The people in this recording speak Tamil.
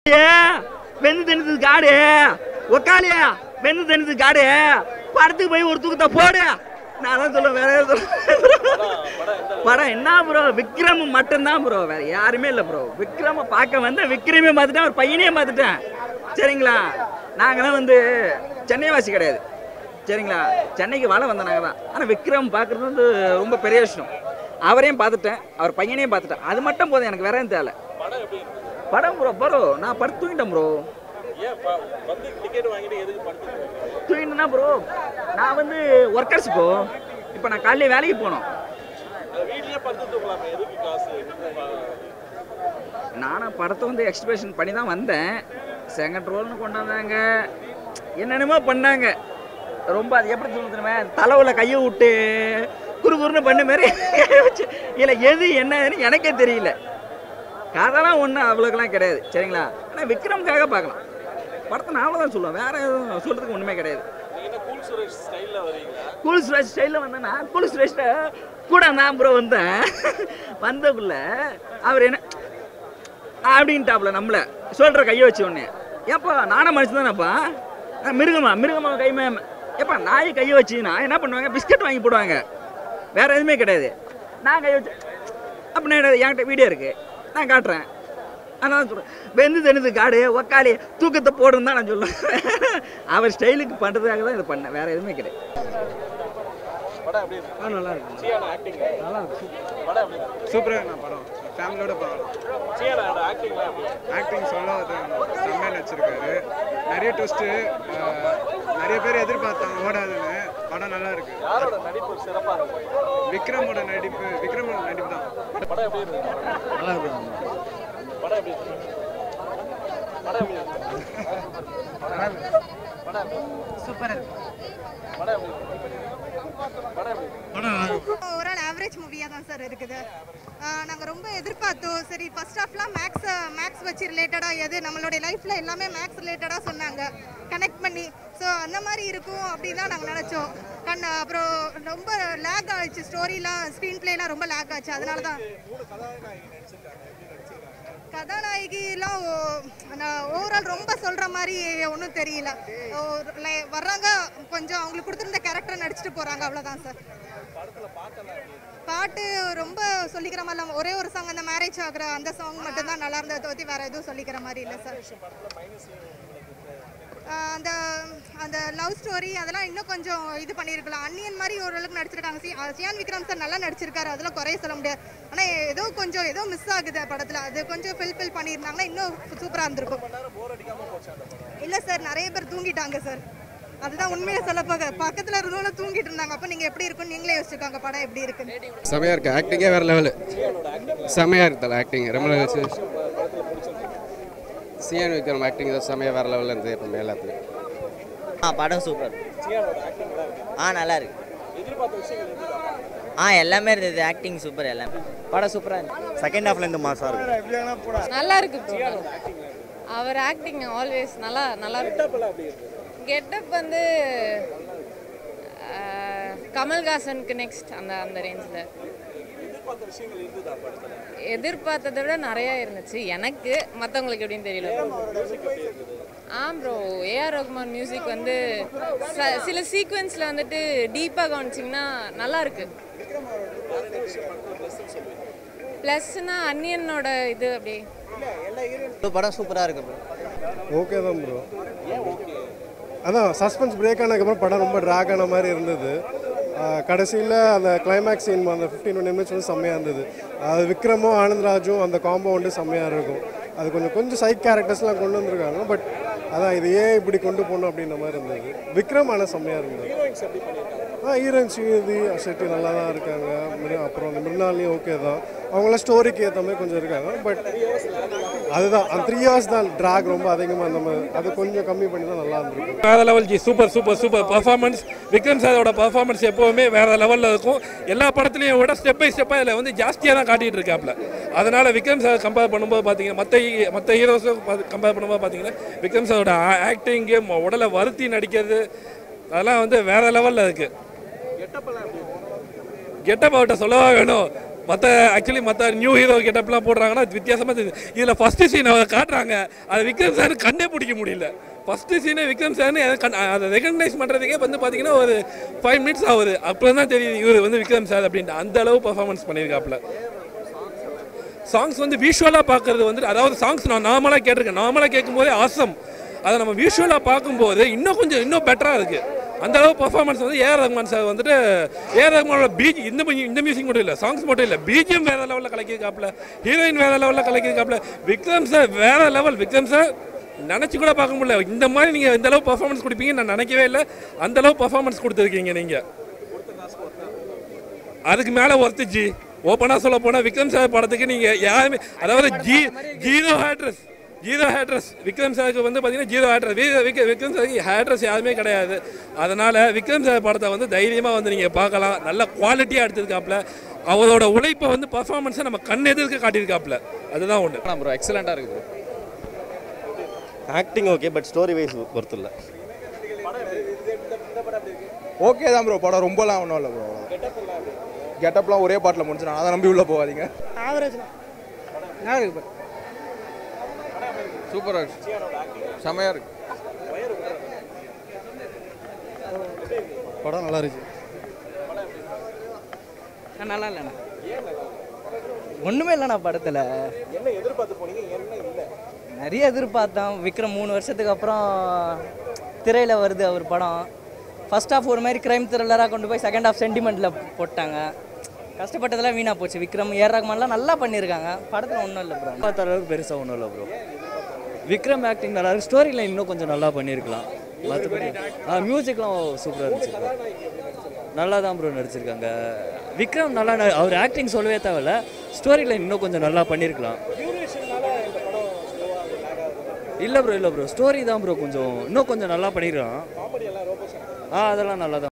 வெந்து தின்னது காடு உக்காலியா வெந்து தின்னது காடு படத்துக்கு போய் ஒரு தூக்கத்தை போடு நான் தான் சொல்லுவேன் வேற எதுவும் சொல்ல படம் என்ன ப்ரோ விக்ரம் மட்டும்தான் ப்ரோ வேற யாருமே இல்லை ப்ரோ விக்ரம பார்க்க வந்து விக்ரமே பார்த்துட்டேன் ஒரு பையனையும் பார்த்துட்டேன் சரிங்களா நாங்களாம் வந்து சென்னை வாசி கிடையாது சரிங்களா சென்னைக்கு வாழ வந்த நாங்கள் தான் ஆனால் விக்ரம் பார்க்குறது வந்து ரொம்ப பெரிய விஷயம் அவரையும் பார்த்துட்டேன் அவர் பையனையும் பார்த்துட்டேன் அது மட்டும் போதும் எனக்கு வேற எதுவும் தேவை படம் ப்ரோ ப்ரோ நான் படுத்து தூங்கிட்டேன் ப்ரோ தூங்கிட்டேன்னா ப்ரோ நான் வந்து ஒர்க்கர்ஸ் ப்ரோ இப்போ நான் காலையில வேலைக்கு போனோம் நானும் படத்தை வந்து எக்ஸ்பிரஷன் பண்ணி தான் வந்தேன் செகண்ட் ரோல்னு கொண்டாந்தாங்க என்னென்னமோ பண்ணாங்க ரொம்ப அது எப்படி சொல்லுதுமே தலைவில் கையை விட்டு குறு குறுன்னு பண்ண மாதிரி வச்சு இல்லை எது என்னன்னு எனக்கே தெரியல கதைலாம் ஒன்றும் அவ்வளோக்கெல்லாம் கிடையாது சரிங்களா ஆனால் விக்ரம்காக பார்க்கலாம் படத்தை நான் தான் சொல்லுவேன் வேற எதுவும் சொல்கிறதுக்கு ஒன்றுமே கிடையாது கூல் சுரேஷ் ஸ்டைலில் வந்தேன்னா கூல் சுரேஷ்ட கூட நான் ப்ரோ வந்தேன் வந்தக்குள்ள அவர் என்ன அப்படின்ட்டாப்புல நம்மள சொல்கிற கையை வச்சு ஒன்று ஏப்பா நானும் மனுஷன் தானேப்பா நான் மிருகமா மிருகமா கைமே ஏப்பா நாய் கையை வச்சுன்னா என்ன பண்ணுவாங்க பிஸ்கட் வாங்கி போடுவாங்க வேற எதுவுமே கிடையாது நான் கை வச்சு அப்படின்னா என்னது, என்கிட்ட வீடியோ இருக்கு நான் காட்டுறேன் ஆனால் சொல்கிறேன் வெந்து தெனுது காடு ஒக்காளி தூக்கத்தை போடுன்னு தான் நான் சொல்லுவேன் அவர் ஸ்டைலுக்கு பண்ணுறதுக்காக தான் இது பண்ணேன் வேற எதுவுமே கிடையாது ஆ நல்லா இருக்கு நல்லா இருக்கு சூப்பராக இருக்கு படம் ஃபேமிலியோட பார்க்கலாம் ஆக்டிங் சொல்ல செம்மையாக நடிச்சிருக்காரு நிறைய ட்விஸ்ட்டு நிறைய பேர் எதிர்பார்த்தாங்க ஓடாதுன்னு படம் நல்லா இருக்கு விக்ரமோட நடிப்பு விக்ரமோட நடிப்பு தான் நல்லா இருக்கு ஓவரால் ஆவரேஜ் மூவியாக தான் சார் இருக்குது நாங்கள் ரொம்ப எதிர்பார்த்தோம் சரி ஃபர்ஸ்ட் ஹாஃப்லாம் மேக்ஸ் மேக்ஸ் வச்சு ரிலேட்டடாக எது நம்மளுடைய லைஃப்பில் எல்லாமே மேக்ஸ் ரிலேட்டடாக சொன்னாங்க கனெக்ட் பண்ணி ஸோ அந்த மாதிரி இருக்கும் அப்படின்னு தான் நாங்கள் நினச்சோம் கண் அப்புறம் ரொம்ப லேக் ஆயிடுச்சு ஸ்டோரிலாம் ஸ்க்ரீன் பிளேலாம் ரொம்ப லேக் ஆச்சு அதனால தான் கதாநாயகிலாம் ஓவரால் ரொம்ப சொல்கிற மாதிரி ஒன்றும் தெரியல ஓ, லை- வர்றாங்க கொஞ்சம் அவங்களுக்கு கொடுத்துருந்த கேரக்டர் நடிச்சுட்டு போகிறாங்க அவ்வளோதான் சார் பாட்டு ரொம்ப சொல்லிக்கிற மாதிரி இல்லாம ஒரே ஒரு சாங் அந்த மேரேஜ் ஆகுற அந்த சாங் மட்டும் தான் நல்லா இருந்ததை தவிர்த்து வேற எதுவும் சொல்லிக்கிற மாதிரி இல்லை சார் ஆஹ் அந்த அந்த லவ் ஸ்டோரி அதெல்லாம் இன்னும் கொஞ்சம் இது பண்ணியிருக்கலாம் அன்னியன் மாதிரி ஓரளவுக்கு நடிச்சிருக்காங்க சி ஆஹ் சியான் விக்ரம் சார் நல்லா நடிச்சிருக்காரு அதெல்லாம் குறைய சொல்ல முடியாது ஆனால் ஏதோ கொஞ்சம் ஏதோ மிஸ் ஆகுது படத்தில் அது கொஞ்சம் ஃபில் ஃபில் பண்ணியிருந்தாங்கன்னா இன்னும் சூப்பராக இருந்திருக்கும் இல்லை சார் நிறைய பேர் தூங்கிட்டாங்க சார் அதுதான் உண்மையை சொல்ல போக பக்கத்தில் இருந்தவங்க தூங்கிட்டு இருந்தாங்க அப்போ நீங்கள் எப்படி இருக்குன்னு நீங்களே யோசிச்சுக்கோங்க படம் எப்படி இருக்குன்னு செமையாக இருக்குது ஆக்டிங்கே வேறு லெவலு செமையாக இருக்குதல்ல ஆக்டிங் ரொம்ப நல்லா சிஎன் விக்ரம் ஆக்டிங் தான் செமையாக வேறு லெவலில் இருந்தது எப்பவுமே எல்லாத்துலையும் ஆ படம் சூப்பர் ஆ நல்லா இருக்கு ஆ எல்லாமே இருந்தது ஆக்டிங் சூப்பர் எல்லாமே படம் சூப்பராக இருந்துச்சு செகண்ட் ஹாஃப்ல இருந்து மாசா இருக்கும் நல்லா இருக்கு bro. அவர் ஆக்டிங் ஆல்வேஸ் நல்லா நல்லா இருக்கு கெட்டப் வந்து அஹ், கமல்ஹாசனுக்கு நெக்ஸ்ட் அந்த அந்த ரேஞ்சில் எதிர்பார்த்ததை விட நிறைய இருந்துச்சு எனக்கு மற்றவங்களுக்கு எப்படின்னு தெரியல ஆ ப்ரோ ஏஆர் ரஹ்மான் மியூசிக் வந்து ச- சில சீக்வென்ஸில் வந்துட்டு டீப்பாக கவனிச்சிங்கன்னா நல்லா இருக்கு ப்ளஸ்னா அன்னியனோட இது அப்படியே படம் சூப்பராக இருக்கு bro. ஓகே தான் ப்ரோ அதான் சஸ்பென்ஸ் பிரேக் ஆனதுக்கப்புறம் படம் ரொம்ப ட்ராக் ஆன மாதிரி இருந்தது கடைசியில் அந்த கிளைமேக்ஸ் சீன் அந்த ஃபிஃப்டீன் டுவெண்ட்டி மினிட்ஸ் வந்து செம்மையாக இருந்தது அது விக்ரமும் ஆனந்த்ராஜும் அந்த காம்போ வந்து செம்மையாக இருக்கும் அது கொஞ்சம் கொஞ்சம் சைட் கேரக்டர்ஸ்லாம் கொண்டு வந்திருக்காங்க பட் அதான் இது ஏன் இப்படி கொண்டு போகணும் அப்படின்ற மாதிரி இருந்தது விக்ரம் ஆனால் செம்மையாக இருந்தது ஆ ஹீரோயின் ஸ்ரீநிதி செட்டி நல்லா தான் இருக்காங்க மிரு- அப்புறம் அந்த மிருனாலையும் ஓகே தான் அவங்களாம் ஸ்டோரிக்கு ஏற்ற மாதிரி கொஞ்சம் இருக்காங்க பட் அதுதான் அந்த த்ரீ ஹவர்ஸ் தான் ட்ராக் ரொம்ப அதிகமாக அந்த மாதிரி அது கொஞ்சம் கம்மி பண்ணி தான் நல்லா இருந்திருக்கும் வேற level ji super super super performance Vikram சாரோட பர்ஃபார்மன்ஸ் எப்போவுமே வேற லெவலில் இருக்கும் எல்லா படத்துலையும் விட ஸ்டெப் பை ஸ்டெப்பாக இதில் வந்து ஜாஸ்தியாக தான் காட்டிட்டு இருக்காப்ல அதனால விக்ரம் சார் கம்பேர் பண்ணும்போது பார்த்தீங்கன்னா மற்ற மற்ற ஹீரோஸும் கம்பேர் பண்ணும்போது பார்த்தீங்கன்னா விக்ரம் சாரோட ஆக்டிங்கு உடலை வருத்தி நடிக்கிறது அதெல்லாம் வந்து வேற லெவலில் இருக்கு கெட்டப் அவர்கிட்ட சொல்லவா வேணும் மற்ற ஆக்சுவலி மற்ற நியூ ஹீரோ கெட்டப்லாம் போடுறாங்கன்னா அது வித்தியாசமாக தெரியுது இதில் ஃபஸ்ட்டு சீன் காட்டுறாங்க அது விக்ரம் சார் கண்ணே பிடிக்க முடியல ஃபஸ்ட்டு சீனே விக்ரம் சார்னு எனக்கு கண் அதை ரெகக்னைஸ் பண்ணுறதுக்கே வந்து பார்த்தீங்கன்னா ஒரு ஃபைவ் மினிட்ஸ் ஆகுது அப்புறம் தான் தெரியுது இவர் வந்து விக்ரம் சார் அப்படின்ட்டு அந்த அளவு பர்ஃபார்மன்ஸ் பண்ணியிருக்காப்புல சாங்ஸ் வந்து விஷுவலாக பார்க்கறது வந்து அதாவது சாங்ஸ் நான் நார்மலாக கேட்டிருக்கேன் நார்மலாக கேட்கும்போதே ஆசம் அதை நம்ம விஷுவலாக பார்க்கும்போது இன்னும் கொஞ்சம் இன்னும் பெட்டராக இருக்குது அந்த அளவு பர்ஃபார்மன்ஸ் வந்து ஏஆர் ரஹ்மான் சார் வந்துட்டு ஏஆர் ரஹ்மானோட பீஜ் இந்த mu- இந்த மியூசிக் மட்டும் இல்லை சாங்ஸ் மட்டும் இல்லை பிஜிஎம் வேற லெவலில் கலக்கியிருக்காப்புல ஹீரோயின் வேற லெவலில் கலக்கியிருக்காப்புல விக்ரம் சார் வேற லெவல் விக்ரம் சார் நினச்சி கூட பார்க்க முடியல இந்த மாதிரி நீங்கள் இந்த அளவு பர்ஃபார்மன்ஸ் கொடுப்பீங்க நான் நினைக்கவே இல்லை அந்த அளவு பர்ஃபார்மன்ஸ் கொடுத்துருக்கீங்க நீங்கள் அதுக்கு மேலே ஒர்த்து ஜி ஓப்பனாக சொல்ல போனால் விக்ரம் சார் படத்துக்கு நீங்கள் யாருமே அதாவது ஜி zero haters zero haters Vikram சாருக்கு வந்து பார்த்தீங்கன்னா ஜீரோ ஹேட்ரஸ் விக்ரம் சாருக்கு ஹேட்ரஸ் யாருமே கிடையாது அதனால் விக்ரம் சார் படத்தை வந்து தைரியமாக வந்து நீங்கள் பார்க்கலாம் நல்ல குவாலிட்டியாக எடுத்திருக்காப்புல அவரோட உழைப்பை வந்து பர்ஃபார்மன்ஸை நம்ம கண் எதிர்க்க காட்டியிருக்காப்புல அதுதான் ஒன்று ப்ரோ எக்ஸலண்ட்டாக இருக்குது acting okay but story wise பொறுத்து இல்லை ஓகே தான் ப்ரோ படம் ரொம்பலாம் ஒன்றும் இல்லை ப்ரோ கெட்டப்லாம் ஒரே பாட்டில் முடிச்சிடும் அதை நம்பி உள்ளே போகாதீங்க ஆவரேஜ் நல்லா இருக்கு சூப்பராக இருக்கு செமையாக இருக்கு படம் நல்லா இருந்துச்சு நல்லா இல்லைண்ணா ஒன்றுமே இல்லைண்ணா படத்தில் என்ன எதிர்பார்த்து போனீங்க என்ன இல்லை நிறைய எதிர்பார்த்தோம் விக்ரம் மூணு வருஷத்துக்கு அப்புறம் திரையில் வருது அவர் படம் ஃபர்ஸ்ட் ஹாஃப் ஒரு மாதிரி கிரைம் த்ரில்லராக கொண்டு போய் செகண்ட் ஹாஃப் சென்டிமெண்ட்டில் போட்டாங்க கஷ்டப்பட்டதெல்லாம் வீணாக போச்சு விக்ரம் ஏர் ரஹ்மான்லாம் நல்லா பண்ணியிருக்காங்க படத்தில் ஒன்றும் இல்லை ப்ரோ பார்த்த அளவுக்கு பெருசாக ஒன்றும் இல்லை ப்ரோ விக்ரம் ஆக்டிங் நல்லா இருக்கு ஸ்டோரி லைன் இன்னும் கொஞ்சம் நல்லா பண்ணியிருக்கலாம் மற்றபடி ஆ மியூசிக்லாம் சூப்பராக இருந்துச்சு bro. நல்லா தான் ப்ரோ நடிச்சிருக்காங்க விக்ரம் நல்லா ந- அவர் ஆக்டிங் சொல்லவே தேவையில்ல ஸ்டோரி லைன் இன்னும் கொஞ்சம் நல்லா பண்ணியிருக்கலாம் இல்லை ப்ரோ இல்லை ப்ரோ ஸ்டோரி தான் ப்ரோ கொஞ்சம் இன்னும் கொஞ்சம் நல்லா பண்ணியிருக்கான் ஆ அதெல்லாம் நல்லா தான்